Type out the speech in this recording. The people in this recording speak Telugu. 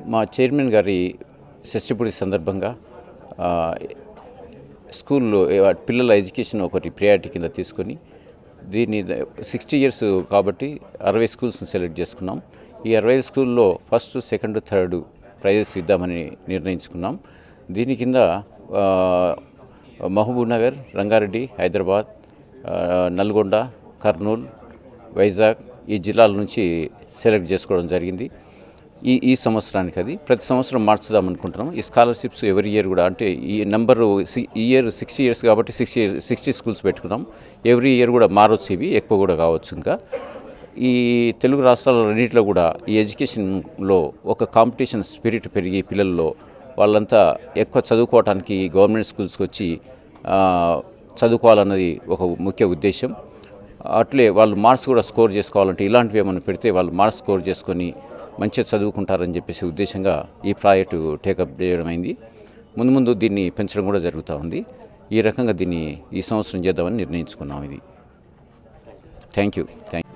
మా చైర్మన్ గారి షష్ఠిపూర్తి సందర్భంగా ఆ, స్కూల్లో ఏ- పిల్లల ఎడ్యుకేషన్ ఒకటి ప్రియారిటీ కింద తీసుకొని దీన్ని సిక్స్టీ ఇయర్స్ కాబట్టి అరవై స్కూల్స్ని సెలెక్ట్ చేసుకున్నాం ఈ అరవై స్కూల్లో ఫస్ట్ సెకండ్ థర్డ్ ప్రైజెస్ ఇద్దామని నిర్ణయించుకున్నాం దీని కింద ఆ, మహబూబ్ నగర్ రంగారెడ్డి హైదరాబాద్ ఆ, నల్గొండ కర్నూలు వైజాగ్ ఈ జిల్లాల నుంచి సెలెక్ట్ చేసుకోవడం జరిగింది ఈ ఈ సంవత్సరానికి అది ప్రతి సంవత్సరం మార్చుదాం అనుకుంటున్నాం ఈ స్కాలర్షిప్స్ ఎవరి ఇయర్ కూడా అంటే ఈ నెంబరు సి- ఈ ఇయర్ సిక్స్టీ ఇయర్స్ కాబట్టి సిక్స్టీ సిక్స్టీ స్కూల్స్ పెట్టుకున్నాం ఎవ్రీ ఇయర్ కూడా మారొచ్చు ఇవి ఎక్కువ కూడా కావచ్చు ఇంకా ఈ తెలుగు రాష్ట్రాల రెండింటిలో కూడా ఈ ఎడ్యుకేషన్లో ఒక కాంపిటీషన్ స్పిరిట్ పెరిగి పిల్లల్లో వాళ్ళంతా ఎక్కువ చదువుకోవటానికి గవర్నమెంట్ స్కూల్స్కి వచ్చి ఆ, చదువుకోవాలన్నది ఒక ముఖ్య ఉద్దేశం అట్లే వాళ్ళు మార్క్స్ కూడా స్కోర్ చేసుకోవాలంటే ఇలాంటివి ఏమైనా పెడితే వాళ్ళు మార్క్స్ స్కోర్ చేసుకొని మంచిగా చదువుకుంటారని చెప్పేసి ఉద్దేశంగా ఈ ప్రాజెక్టు టేకప్ చేయడం అయింది ముందు ముందు దీన్ని పెంచడం కూడా జరుగుతూ ఉంది ఈ రకంగా దీన్ని ఈ సంవత్సరం చేద్దామని నిర్ణయించుకున్నాం ఇది థ్యాంక్ యూ థ్యాంక్